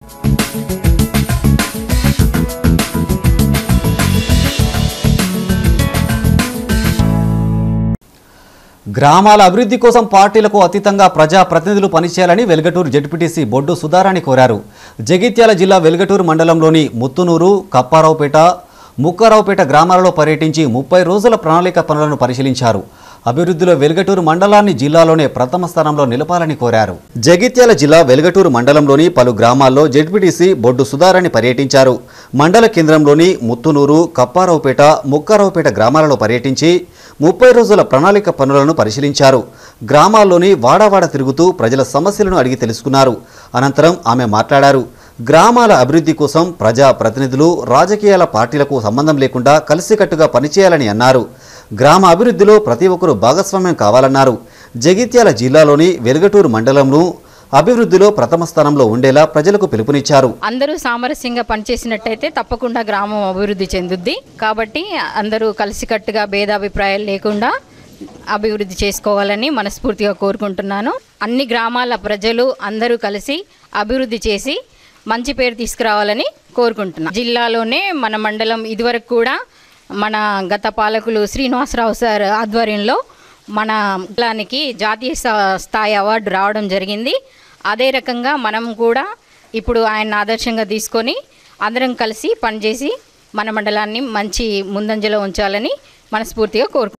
గ్రామాల అభివృద్ధి కోసం పార్టీలకు అతీతంగా ప్రజా ప్రతినిధులు పనిచేయాలని వెల్గటూరు జడ్పీటీసీ బొడ్డు సుధారాణి కోరారు జగిత్యాల జిల్లా వెల్గటూరు మండలంలోని ముత్తునూరు కప్పారావుపేట ముక్కారావుపేట గ్రామాలలో పర్యటించి ముప్పై రోజుల ప్రణాళిక పనులను పరిశీలించారు అభివృద్ధిలో వెల్గటూరు మండలాన్ని జిల్లాలోనే ప్రథమ స్థానంలో నిలపాలని కోరారు జగిత్యాల జిల్లా వెల్గటూరు మండలంలోని పలు గ్రామాల్లో జెడ్పీటీసీ బొడ్డు సుధారాణి పర్యటించారు మండల కేంద్రంలోని ముత్తునూరు కప్పారావుపేట ముక్కారావుపేట గ్రామాలలో పర్యటించి ముప్పై రోజుల ప్రణాళిక పనులను పరిశీలించారు గ్రామాల్లోని వాడావాడ తిరుగుతూ ప్రజల సమస్యలను అడిగి తెలుసుకున్నారు అనంతరం ఆమె మాట్లాడారు గ్రామాల అభివృద్ధి కోసం ప్రజా ప్రతినిధులు రాజకీయాల పార్టీలకు సంబంధం లేకుండా కలిసికట్టుగా పనిచేయాలని అన్నారు గ్రామ అభివృద్ధిలో ప్రతి ఒక్కరూ భాగస్వామ్యం కావాలన్నారు జగిత్యాల జిల్లాలోని వెలుగటూరు మండలంను అభివృద్ధిలో ప్రథమ స్థానంలో ఉండేలా ప్రజలకు పిలుపునిచ్చారు అందరూ సామరస్యంగా పనిచేసినట్టయితే తప్పకుండా గ్రామం అభివృద్ధి చెందుద్ది కాబట్టి అందరూ కలిసికట్టుగా భేదాభిప్రాయాలు లేకుండా అభివృద్ధి చేసుకోవాలని మనస్ఫూర్తిగా కోరుకుంటున్నాను అన్ని గ్రామాల ప్రజలు అందరూ కలిసి అభివృద్ధి చేసి మంచి పేరు తీసుకురావాలని కోరుకుంటున్నాను జిల్లాలోనే మన మండలం ఇదివరకు కూడా మన గత పాలకులు శ్రీనివాసరావు సార్ ఆధ్వర్యంలో మన మండలానికి జాతీయ స్థా- స్థాయి అవార్డు రావడం జరిగింది అదే రకంగా మనం కూడా ఇప్పుడు ఆయన ఆదర్శంగా తీసుకొని అందరం కలిసి పనిచేసి మన మండలాన్ని మంచి ముందంజలో ఉంచాలని మనస్ఫూర్తిగా కోరుకుంటున్నాను